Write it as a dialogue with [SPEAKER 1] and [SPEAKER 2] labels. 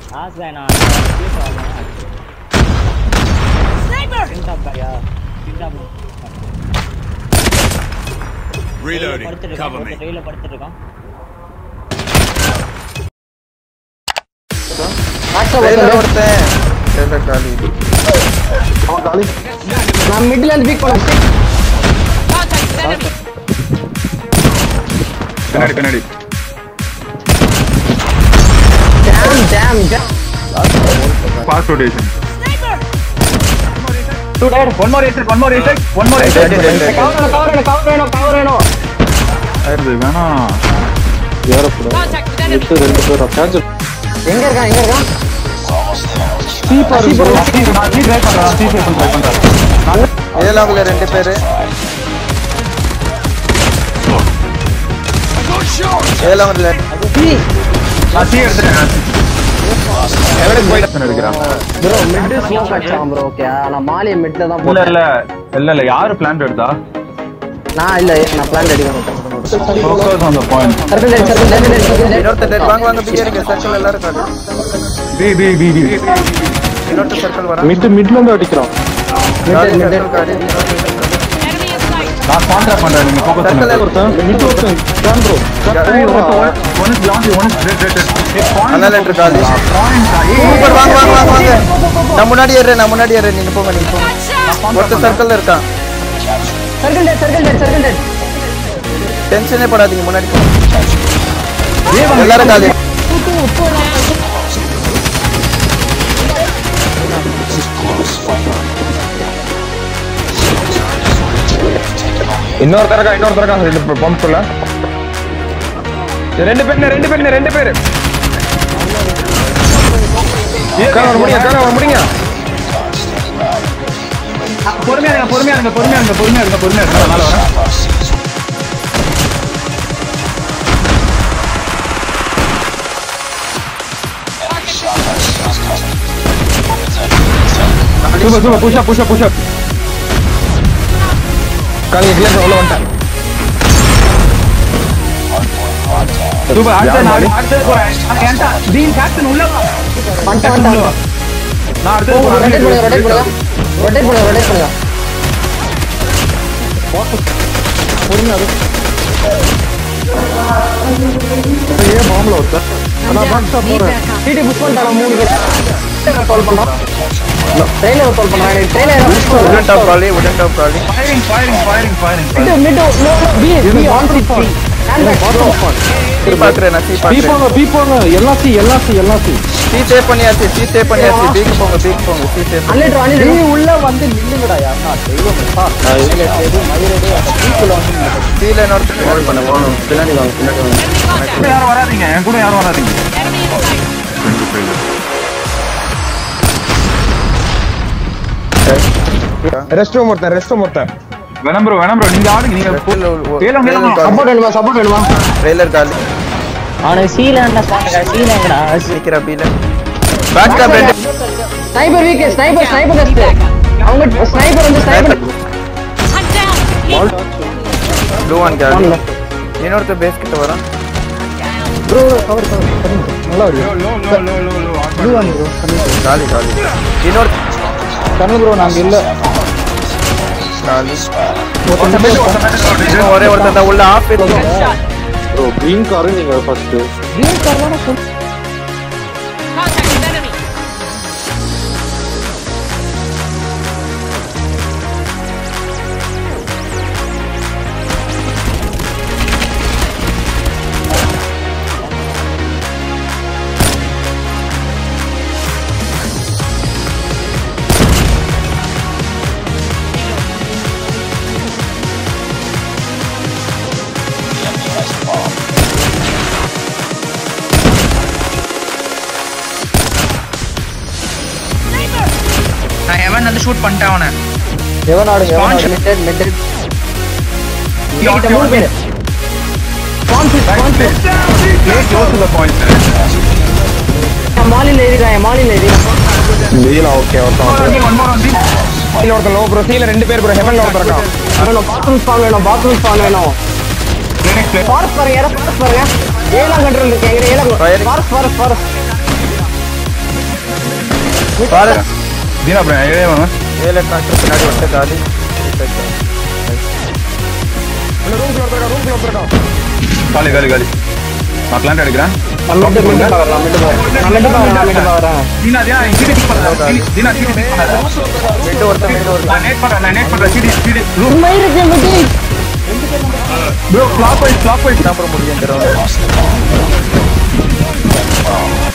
[SPEAKER 1] As வேணாம் use ஆகணும் பின் டாப் பாரியா பின் டாப்
[SPEAKER 2] Reloading.
[SPEAKER 1] படுத்துட்டு
[SPEAKER 2] Cover
[SPEAKER 1] இருக்கான்
[SPEAKER 2] me.
[SPEAKER 1] ட்ரெயில படுத்துட்டு இருக்கான்
[SPEAKER 3] ட்ரெயிலர் ஒருத்தன் ட்ரெயிலர் காலி
[SPEAKER 4] நான் மிடில் இருந்து பீக் பண்ண
[SPEAKER 5] பின்னாடி பின்னாடி
[SPEAKER 4] dam dam dam
[SPEAKER 5] fast rotation
[SPEAKER 4] two dead
[SPEAKER 5] one more ஏசட் ஒன் மோர் ஏசட் ஒன் மோர் ஏசட்
[SPEAKER 4] கவர் வேணும் கவர் வேணும் கவர் வேணும் கவர் வேணும்
[SPEAKER 5] ஆயிருது வேணாம்
[SPEAKER 4] எங்க இருக்கான் எங்க இருக்கான்
[SPEAKER 5] நான் சி ட்ரை பண்றேன் நான் சி சேஃப் ட்ரை பண்றேன்
[SPEAKER 3] ஏழாவதுல ரெண்டு பேரு ஏழாவதுல
[SPEAKER 5] நான் சி எடுத்துட்டேன் எவனுக்கு போயிட்டு எடுக்கிறான்
[SPEAKER 4] ப்ரோ மிட் ஸ்லோ கட்சான் ப்ரோ ஓகே நான் மாலிய மிட்ல தான்
[SPEAKER 5] இல்ல
[SPEAKER 4] போட்டேன்
[SPEAKER 5] இல்ல இல்ல இல்ல யாரு பிளான் எடுத்தா
[SPEAKER 4] நான் இல்ல நான் பிளான் அடிக்கிறேன்
[SPEAKER 5] focus on the point
[SPEAKER 4] circle dead circle dead dead circle dead
[SPEAKER 3] இன்னொருத்தர் dead. வாங்க வாங்க பிகே இருங்க சர்க்கிள் எல்லாரும் இருக்காங்க
[SPEAKER 5] பி பி பி பி
[SPEAKER 3] இன்னொருத்தர் சர்க்கிள் வரான்
[SPEAKER 6] மிட் மிட்ல இருந்து அடிக்கிறோம்
[SPEAKER 3] காலி
[SPEAKER 4] mid,
[SPEAKER 3] circle காலி இன்னொருத்தர் circle.
[SPEAKER 5] நான் கான்ட்ராக்ட் பண்றேன் நீங்க ஃபோக்கஸ்
[SPEAKER 3] Circle
[SPEAKER 5] பண்ணுங்க
[SPEAKER 6] ஒருத்தன் மிட் ஒருத்தன் தான் bro
[SPEAKER 5] one is long one is red red
[SPEAKER 3] அண்ணா லெட்டர் காலி சூப்பர் வாங்க வாங்க வாங்க வாங்க நான் முன்னாடி ஏறேன் நான் முன்னாடி ஏறேன் நீங்க போங்க நீங்க போங்க ஒருத்தர் சர்க்கிள்ல இருக்கான்
[SPEAKER 4] circle dead circle dead circle dead
[SPEAKER 3] டென்ஷனே படாதீங்க முன்னாடி போங்க எல்லாரும் காலி
[SPEAKER 6] இன்னொரு தரக்கா இன்னொரு தரக்கா ரெண்டு பம்ப்ல ரெண்டு பேர் ரெண்டு பேர் ரெண்டு பேர் வர முடியுங்க அக்கா வர முடியுங்க
[SPEAKER 5] பொறுமையா இருங்க பொறுமையா இருங்க பொறுமையா இருங்க பொறுமையா இருங்க பொறுமையா இருங்க மேல வரேன்
[SPEAKER 6] super super push up push up push up காலி கிளியர் உள்ள வந்துட்டேன்
[SPEAKER 5] சூப்பர் அடுத்து நான் அடுத்து போறேன் என்கிட்ட பீன் கேப்டன் உள்ள வா
[SPEAKER 4] வந்துட்டேன்
[SPEAKER 5] உள்ள வா
[SPEAKER 4] வந்துட்டேன்
[SPEAKER 5] நான் அடுத்து
[SPEAKER 4] ரொட்டேட் பண்ணுங்க ரொட்டேட் பண்ணுங்க ரொட்டேட் பண்ணுங்க ரொட்டேட் பண்ணுங்க
[SPEAKER 6] ஏன் பாம்புல ஒருத்தர் நான் பாக்ஸா போறேன்
[SPEAKER 4] டிடி புஷ் பண்ணிட்டாங்க மூணு பேர் கால் பண்றோம் ட்ரெயிலர் கால் பண்றாங்க ட்ரெயிலர் புஷ்
[SPEAKER 3] உடன்
[SPEAKER 4] பண்ணுங்க
[SPEAKER 3] டாப் காலி உடன் டாப் காலி
[SPEAKER 5] firing firing firing firing
[SPEAKER 4] mid mid no B B on C B hand back bro
[SPEAKER 3] C பாக்குறேன் நான் சி
[SPEAKER 6] பீ
[SPEAKER 3] பாக்குறேன்
[SPEAKER 6] போங்க பீ போங்க எல்லாம் சி எல்லாம் சி எல்லாம் சி
[SPEAKER 3] சி சேவ் பண்ணியாச்சு சி சேவ் பண்ணியாச்சு பீக்கு போங்க பீக்கு போங்க சி சேவ்
[SPEAKER 4] அன்லிட்டர் அன்லிட்டர்
[SPEAKER 1] உள்ள வந்து நில்லுங்கடா யாருன்னா தெய்வம்
[SPEAKER 3] சீல இன்னொருத்தர் ஹோல்ட் பண்ண போகணும்
[SPEAKER 6] பின்னாடி வாங்க பின்னாடி வாங்க
[SPEAKER 5] கூட யாரும் வராதீங்க என் கூட யாரும் வராதீங்க
[SPEAKER 6] ரெஸ்ட் ரூம் ஒருத்தன் ரெஸ்ட் ரூம் ஒருத்தன்
[SPEAKER 5] வேணாம் ப்ரோ வேணாம் ப்ரோ நீங்க ஆடுங்க நீங்க கேளுங்க கேளுங்க
[SPEAKER 4] சப்போர்ட் வேணுமா சப்போர்ட் வேணுமா
[SPEAKER 3] ட்ரெய்லர் காலி
[SPEAKER 1] அவனுக்கு சீலண்டா ஸ்பாட்டுக்கா சீலங்கடா
[SPEAKER 3] சீக்கிர பீல பேக் டாப் ரெண்டு
[SPEAKER 4] ஸ்னைப்பர் வீக் ஸ்னைப்பர் ஸ்னைப்பர் கஸ்ட் அவங்க ஸ்னைப்பர் வந்து ஸ்னைப்பர்
[SPEAKER 3] ப்ளூ ஒன் காலி இன்னொருத்தர் பேஸ் கிட்ட வரான்
[SPEAKER 6] நல்லா வருது
[SPEAKER 5] low low low low low
[SPEAKER 3] காலி காலி இன்னொரு
[SPEAKER 6] கண்ணு ப்ரோ நாங்க இல்ல
[SPEAKER 3] காலி இன்னும் ஒரே ஒருத்தர் தான் உள்ள ஆஃப்
[SPEAKER 6] ப்ரோ கிரீன் கார் நீங்க ஃபர்ஸ்ட்
[SPEAKER 7] நான் எவன் வந்து ஷூட் பண்ணிட்டேன் அவனை
[SPEAKER 4] எவன் ஆடுங்க எவன் ஆடுங்க மிட் மிட் கிட்ட மூணு பேர் ஸ்பான்சர் ஸ்பான்சர் மாலில ஏறிறான் மாலில ஏறிறான்
[SPEAKER 6] வெயிலா ஓகே ஒருத்தன் இல்ல ஒருத்தன் லோ ப்ரோ சீல ரெண்டு பேர் ப்ரோ ஹெவன்ல ஒருத்தன் இருக்கான்
[SPEAKER 4] வேணும் பாத்ரூம் ஸ்பான் வேணும் பாத்ரூம் ஸ்பான் வேணும் ஃபாரஸ்ட் பாருங்க யாரோ ஃபாரஸ்ட் பாருங்க ஏழாம் கண்ட்ரோல் இருக்கு எங்க ஏழாம்
[SPEAKER 3] Firing.
[SPEAKER 4] ஃபாரஸ்ட் ஃபாரஸ்ட் ஃபாரஸ்ட்
[SPEAKER 3] பாரு
[SPEAKER 6] தீனா அப்புறம் ஏழே வாங்க
[SPEAKER 3] ஏழு டிராக்டர் பின்னாடி விட்டு காலி
[SPEAKER 6] ரூம்ல ஒருத்தர் ரூம்ல ஒருத்தர் காலி காலி காலி நான் பிளான் எடுக்கிறேன்
[SPEAKER 4] நான் மிட்டு மிட்டு பாக்குறேன் மிட்டு பாக்குறேன் நான் மிட்டு பாக்குறேன் நான் மிட்டு பாக்குறேன்
[SPEAKER 6] தீனா தீனா சீடி டிக் பண்ணல தீனா சீடி டிக் பண்ணல
[SPEAKER 3] மிட்டு ஒருத்தர் மிட்டு ஒருத்தர்
[SPEAKER 6] நான் நேட் பண்றேன் நான் நேட் பண்றேன் சீடி சீடி ரூம்
[SPEAKER 1] சும்மா இருக்கு முடி
[SPEAKER 6] bro clockwise clockwise
[SPEAKER 3] தான் அப்புறம் முடியும் இந்த round.